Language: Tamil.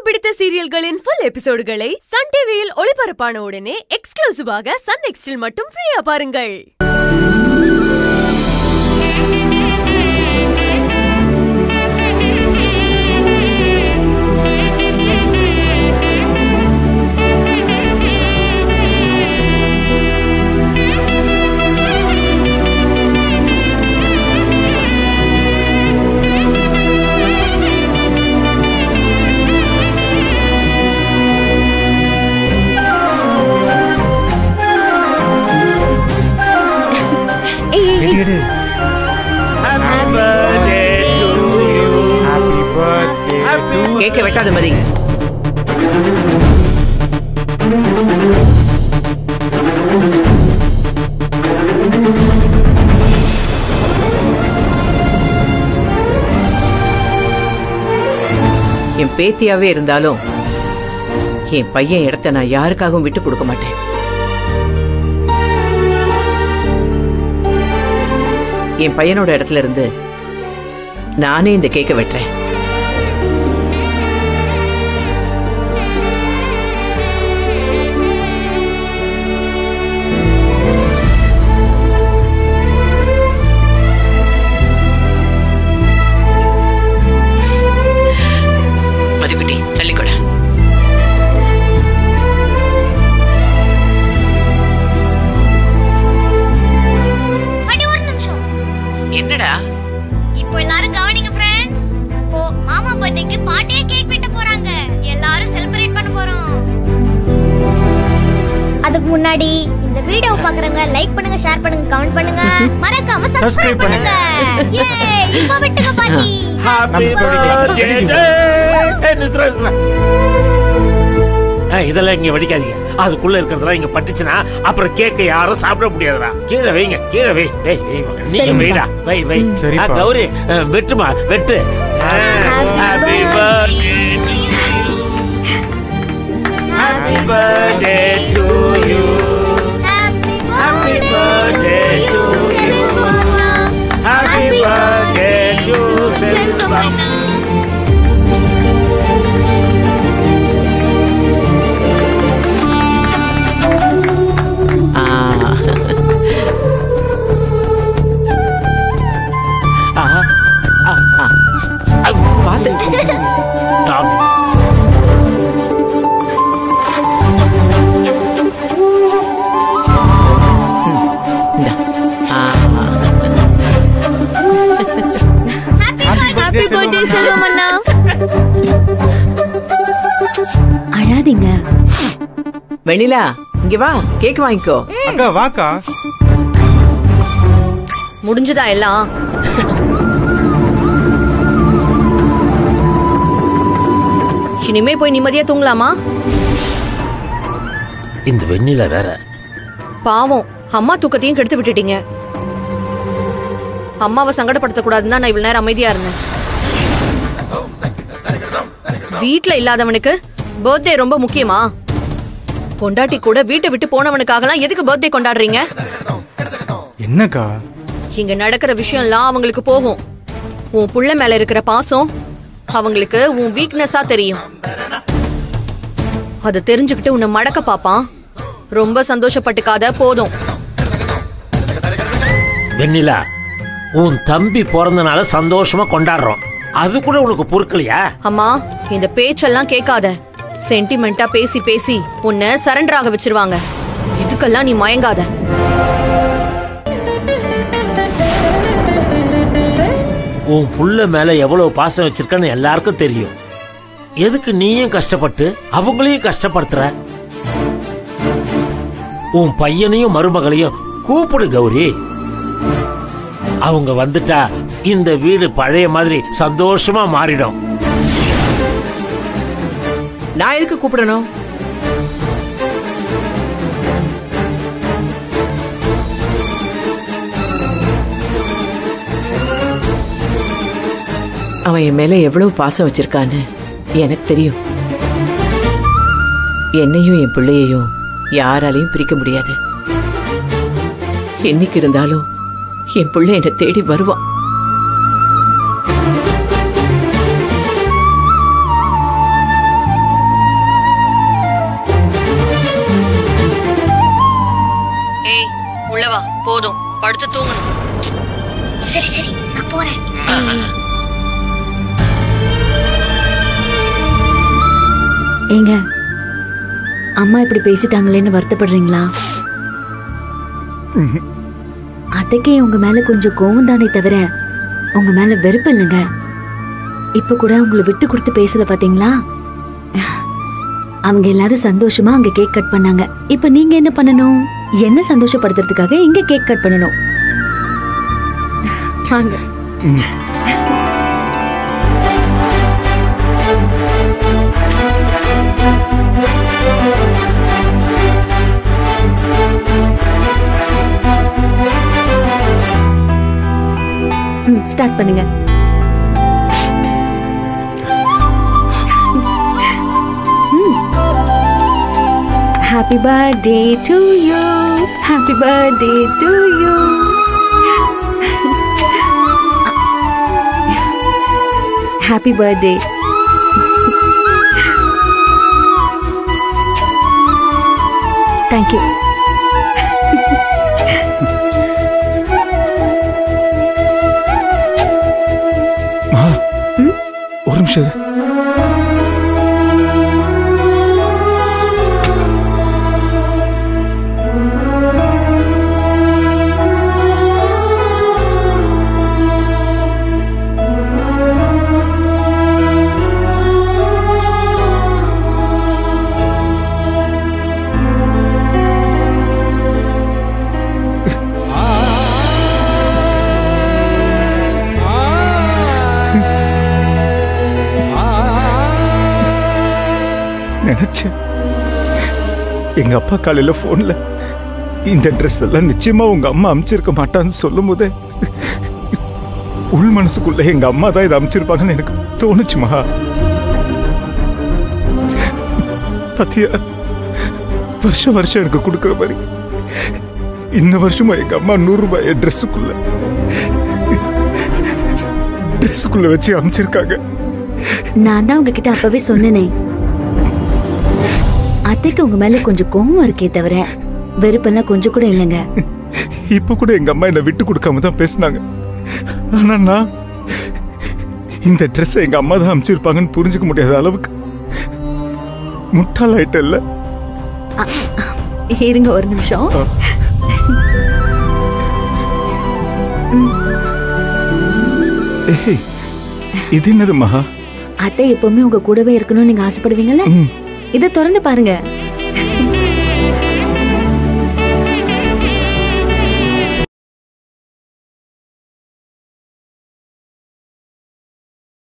பிடித்த சீரியல்களின் ஃபுல் எபிசோடுகளை சன் டிவியில் ஒளிபரப்பான உடனே எக்ஸ்க்ளூசிவாக சன் நெக்ஸ்டில் மட்டும் ஃப்ரீயா பாருங்கள் எடு எடு Happy birthday to you. Happy birthday Happy கேக்க வெட்டாத மதி என் பேத்தியாவே இருந்தாலும் என் பையன் இடத்த நான் யாருக்காகவும் விட்டு கொடுக்க மாட்டேன் என் பையனோட இடத்துல இருந்து நானே இந்த கேக்க வெட்டுறேன் மதுக்குட்டி தள்ளிக்கொட பாட்டி ஒரு நிமிஷம் என்னடா இப்போ எல்லாரும் கவனிங்க ஃப்ரெண்ட்ஸ் இப்போ மாமா பர்த்டேக்கு பாட்டியே கேக் வெட்ட போறாங்க எல்லாரும் செலிப்ரேட் பண்ண போறோம் அதுக்கு முன்னாடி இந்த வீடியோ பாக்குறவங்க லைக் பண்ணுங்க ஷேர் பண்ணுங்க கமெண்ட் பண்ணுங்க மறக்காம Subscribe சப்ஸ்கிரைப் பண்ணுங்க ஏ இப்போ வெட்டுங்க பாட்டி Happy நம்ம birthday. ஏய், நிறுத்துடா, நிறுத்துடா. ஏய், இதெல்லாம் இங்க வெடிக்காதீங்க அதுக்குள்ள இருக்கிறதெல்லாம் இங்க பட்டுச்சுன்னா அப்புறம் கேக்க யாரும் சாப்பிட முடியாதுடா கீழே வைங்க கீழே வை வை வை மகன். நீங்க வைடா வை வை சரிப்பா. ஆ, கௌரி ஆ, வெட்டுமா வெட்டு happy birthday happy birthday to you Happy birthday to you. Happy birthday to Selvam. ஆ ஆஹா. ஆ, ஆ. ஆ, பார்த்து ஆ. இந்தா. ஆ ஹாப்பி பர்த்டே செல்வம் அண்ணா அழாதீங்க வெண்ணிலா இங்க வா கேக் வாங்கிக்கோ அக்கா வாக்கா முடிஞ்சுதா எல்லாம் இனிமே போய் நிம்மதியா தூங்கலாமா இந்த வெண்ணில வேற பாவம் அம்மா தூக்கத்தையும் கெடுத்து விட்டுட்டீங்க அம்மாவை சங்கடப்படுத்த கூடாதுன்னு தான் நான் இவ்வளவு நேரம் அமைதியா இருந்தேன் வீட்ல இல்லாதவனுக்கு பர்த்டே ரொம்ப முக்கியமா பொண்டாட்டி கூட வீட்டை விட்டு போனவனுக்காகலாம் எதுக்கு பர்த்டே கொண்டாடுறீங்க என்னக்கா இங்க நடக்கிற விஷயம்லாம் அவங்களுக்கு போகும் உன் புள்ள மேல இருக்கிற பாசம் அவங்களுக்கு உன் வீக்னஸா தெரியும் அதை தெரிஞ்சுக்கிட்டு உன்னை மடக்க பாப்பான் ரொம்ப சந்தோஷப்பட்டுக்காத போதும் வெண்ணிலா உன் தம்பி பிறந்தனால சந்தோஷமா கொண்டாடுறோம் அது கூட உனக்கு பொறுக்கலையா அம்மா இந்த பேச்செல்லாம் கேட்காத சென்டிமெண்டா பேசி பேசி உன்னை சரண்டர் ஆக வச்சிருவாங்க இதுக்கெல்லாம் நீ மயங்காத உன் புள்ள மேல எவ்வளவு பாசம் வச்சிருக்கன்னு எல்லாருக்கும் தெரியும் எதுக்கு நீயும் கஷ்டப்பட்டு அவங்களையும் கஷ்டப்படுத்துற உன் பையனையும் மருமகளையும் கூப்பிடு கௌரி அவங்க வந்துட்டா இந்த வீடு பழைய மாதிரி சந்தோஷமா மாறிடும் நான் எதுக்கு கூப்பிடணும் அவன் என் மேல எவ்வளவு பாசம் வச்சிருக்கான்னு எனக்கு தெரியும் என்னையும் என் பிள்ளையையும் யாராலையும் பிரிக்க முடியாது என்னைக்கு இருந்தாலும் என் பிள்ளை என்னை தேடி வருவான் படுத்து தூங்கணும் சரி சரி நான் போறேன் ஏங்க அம்மா இப்படி பேசிட்டாங்களேன்னு வருத்தப்படுறீங்களா அத்தைக்கே உங்க மேல கொஞ்சம் கோவம் தானே தவிர உங்க மேல வெறுப்பு இல்லைங்க இப்ப கூட உங்களை விட்டு கொடுத்து பேசல பாத்தீங்களா அவங்க எல்லாரும் சந்தோஷமா அங்க கேக் கட் பண்ணாங்க இப்ப நீங்க என்ன பண்ணணும் என்ன சந்தோஷப்படுத்துறதுக்காக இங்க கேக் கட் பண்ணணும் வாங்க ம் ஸ்டார்ட் பண்ணுங்க happy birthday to you happy birthday to you happy birthday thank you Maha ஒரு நிமிஷம் இரு. நினைச்சேன் எங்க அப்பா காலையில போன்ல இந்த ட்ரெஸ் எல்லாம் நிச்சயமா உங்க அம்மா அமிச்சிருக்க மாட்டான்னு சொல்லும் போதே உள் மனசுக்குள்ள எங்க அம்மா தான் இதை அமிச்சிருப்பாங்கன்னு எனக்கு தோணுச்சு மகா பத்தியா வருஷம் வருஷம் எனக்கு கொடுக்குற மாதிரி இந்த வருஷமா எங்க அம்மா நூறு ரூபாய் ட்ரெஸ்ஸுக்குள்ள ட்ரெஸ்ஸுக்குள்ள வச்சு அமிச்சிருக்காங்க நான் தான் உங்ககிட்ட அப்பவே சொன்னேனே அத்தைக்கு உங்க மேல கொஞ்சம் கோவம் இருக்கே தவிர வெறுப்பெல்லாம் கொஞ்சம் கூட இல்லைங்க இப்ப கூட எங்க அம்மா என்ன விட்டு கொடுக்காம தான் பேசினாங்க ஆனா நான் இந்த ட்ரெஸ் எங்க அம்மா தான் அமைச்சிருப்பாங்கன்னு புரிஞ்சுக்க முடியாத அளவுக்கு முட்டாள் இல்ல இருங்க ஒரு நிமிஷம் ஏய் இது என்னது மகா அத்தை எப்பவுமே உங்க கூடவே இருக்கணும்னு நீங்க ஆசைப்படுவீங்கல்ல ம், இதை திறந்து பாருங்க